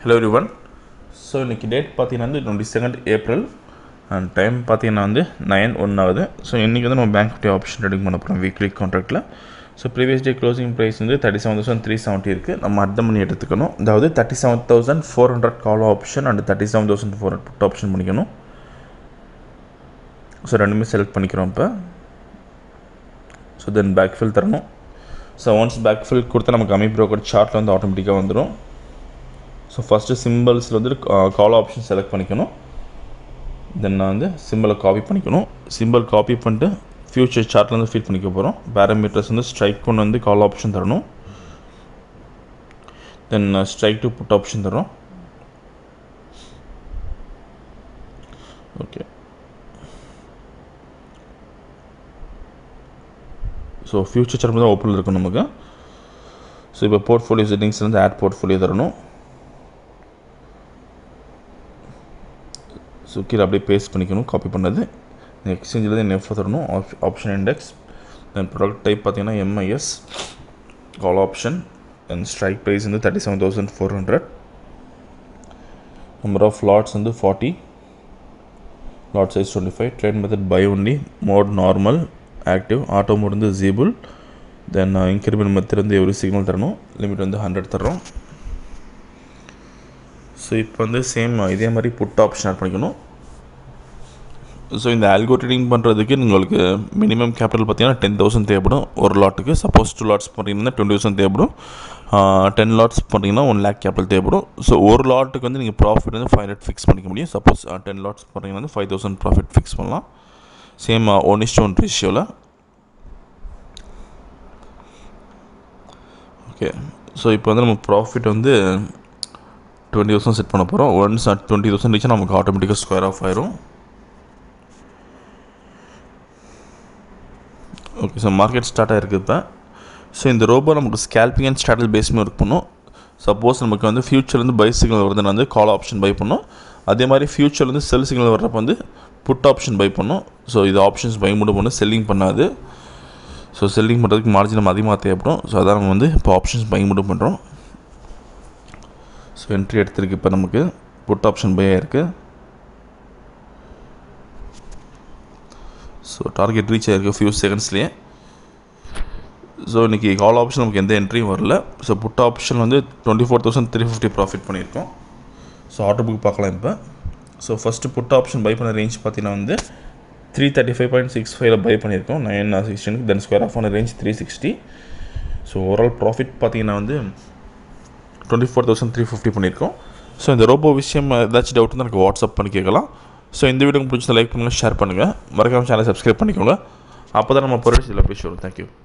hello everyone so இன்றைக்கி date பார்த்தீங்கன்னா வந்து twenty second April and time பார்த்தீங்கன்னா வந்து நைன் ஒன் ஆகுது ஸோ இன்றைக்கி வந்து நம்ம பேங்க் நிஃப்டி ஆப்ஷன் ட்ரேடிங் பண்ண போகிறோம் வீக்லி கான்ட்ராக்ட்டில் so previous day closing price வந்து thirty seven thousand three seventy இருக்குது நம்ம அட் மணி எடுத்துக்கணும் அதாவது thirty seven thousand four hundred call option and thirty seven thousand four hundred put option பண்ணிக்கணும் so ரெண்டுமே செலக்ட் பண்ணிக்கிறோம் இப்போ ஸோ தென் பேக் ஃபில் தரணும் ஸோ ஒன்ஸ் பேக் ஃபில் கொடுத்தா நமக்கு அமி ப்ரோக்கர் சார்ட்டில் வந்து ஆட்டோமேட்டிக்காக வந்துடும் ஸோ ஃபஸ்ட்டு சிம்பிள்ஸில் வந்து கால் ஆப்ஷன் செலக்ட் பண்ணிக்கணும் தென் நான் வந்து சிம்பிளை காப்பி பண்ணிக்கணும் சிம்பிள் காப்பி பண்ணிட்டு ஃபியூச்சர் சார்ட்டில் வந்து ஃபீட் பண்ணிக்க போகிறோம் பேரமீட்டர்ஸ் வந்து ஸ்ட்ரைக் கொண்டு வந்து கால் ஆப்ஷன் தரணும் then strike to put option தரோம் ஓகே ஸோ ஃபியூச்சர் சார்ட் தான் ஓப்பனில் இருக்கும் நமக்கு ஸோ இப்போ போர்ட்ஃபோலியோ செட்டிங்ஸ் வந்து ஆட் போர்ட்ஃபோலியோ தரணும் ஸோ கீழே அப்படியே பேஸ்ட் பண்ணிக்கணும் காப்பி பண்ணது எக்ஸ்சேஞ்சில் தான் எஃப் தரணும் option index then product type பார்த்தீங்கன்னா MIS call option then strike price வந்து thirty seven thousand four hundred number of lots வந்து forty lot size twenty five trade method buy only mode normal active auto mode வந்து ஜீபிள் then increment method வந்து every signal தரணும் limit வந்து hundred தரோம் so இப்போ வந்து சேம் இதே மாதிரி புட் ஆப்ஷன் ஆட் பண்ணிக்கணும் ஸோ இந்த ஆல்கோ ட்ரேடிங் பண்ணுறதுக்கு உங்களுக்கு மினிமம் கேபிட்டல் பார்த்தீங்கன்னா டென் தௌசண்ட் தேவைப்படும் ஒரு லாட்டுக்கு சப்போஸ் டூ லாட்ஸ் பண்ணுறீங்கன்னா டுவெண்ட்டி தௌசண்ட் தேவைப்படும் டென் லாட்ஸ் பண்ணுறீங்கன்னா ஒன் லேக் கேபிட்டல் தேவைப்படும் ஸோ ஒரு லாட்டுக்கு வந்து நீங்கள் ப்ராஃபிட் வந்து ஃபைவ் ஹண்ட்ரட் ஃபிக்ஸ் பண்ணிக்க முடியும் சப்போஸ் டென் லாட்ஸ் பண்ணுறீங்கன்னா வந்து ஃபைவ் தௌசண்ட் ப்ராஃபிட் ஃபிக்ஸ் பண்ணலாம் சேம் ஒன் இஸ்ட் ஒன் ரேஷியோவில் ஓகே ஸோ இப்போ வந்து நம்ம ப்ராஃபிட் வந்து டுவெண்ட்டி தௌசண்ட் செட் பண்ண போகிறோம் ஒன்ஸ் டுவெண்ட்டி தௌசண்ட் ரீச்சாக நமக்கு ஆட்டோமேட்டிக்காக ஸ்கொயர் ஆஃப் ஆயிரும் ஓகே ஸோ மார்க்கெட் ஸ்டார்ட் ஆகிருக்கு இப்போ ஸோ இந்த ரோபோ நமக்கு ஸ்கேல்பிங் அண்ட் ஸ்டாட்டில் பேஸ்மே ஒர்க் பண்ணும் சப்போஸ் நமக்கு வந்து ஃபியூச்சர்லேருந்து பை சிக்னல் வருதுன்னா வந்து கால் ஆப்ஷன் பை பண்ணும் அதே மாதிரி ஃபியூச்சர்லேருந்து செல் சிக்னல் வர்றப்ப வந்து புட் ஆப்ஷன் பை பண்ணும் ஸோ இது ஆப்ஷன்ஸ் பை மட்டும் பண்ணும் செல்லிங் பண்ணாது ஸோ செல்லிங் பண்ணுறதுக்கு மார்ஜின் நம்ம அதிகமாக தேவைப்படும் ஸோ அதான் நம்ம வந்து இப்போ ஆப்ஷன்ஸ் பை மட்டும் பண்ணுறோம் ஸோ என்ட்ரி எடுத்திருக்கு இப்போ நமக்கு புட் ஆப்ஷன் பை ஆயிருக்கு ஸோ டார்கெட் ரீச் ஆகிருக்கு ஃபியூ செகண்ட்ஸ்லேயே ஸோ இன்றைக்கி கால் ஆப்ஷன் நமக்கு எந்த என்ட்ரியும் வரல ஸோ புட் ஆப்ஷன் வந்து twenty four thousand three fifty profit பண்ணியிருக்கோம் ஸோ ஆர்டர் புக் பார்க்கலாம் இப்போ so first put option buy பண்ண ரேஞ்ச் பார்த்தீங்கன்னா வந்து three thirty five point six ஃபைவ்ல பை பண்ணியிருக்கோம் நைன் சிக்ஸ்டீனுக்கு தென் ஸ்கொயர் ஆஃப் ஆன range three sixty so overall profit பார்த்தீங்கன்னா வந்து twenty four thousand three fifty பண்ணியிருக்கோம் ஸோ இந்த ரோபோ விஷயம் ஏதாச்சும் டவுட் வந்து எனக்கு வாட்ஸ்அப் பண்ணி கேட்கலாம் ஸோ இந்த வீடியோ பிடிச்சதை லைக் பண்ணுங்கள் ஷேர் பண்ணுங்கள் மறக்காமல் சேனல் சப்ஸ்கிரைப் பண்ணிக்கோங்க அப்போ தான் நம்ம பொருள் இதில் போய் சொல்லுவோம் தேங்க்யூ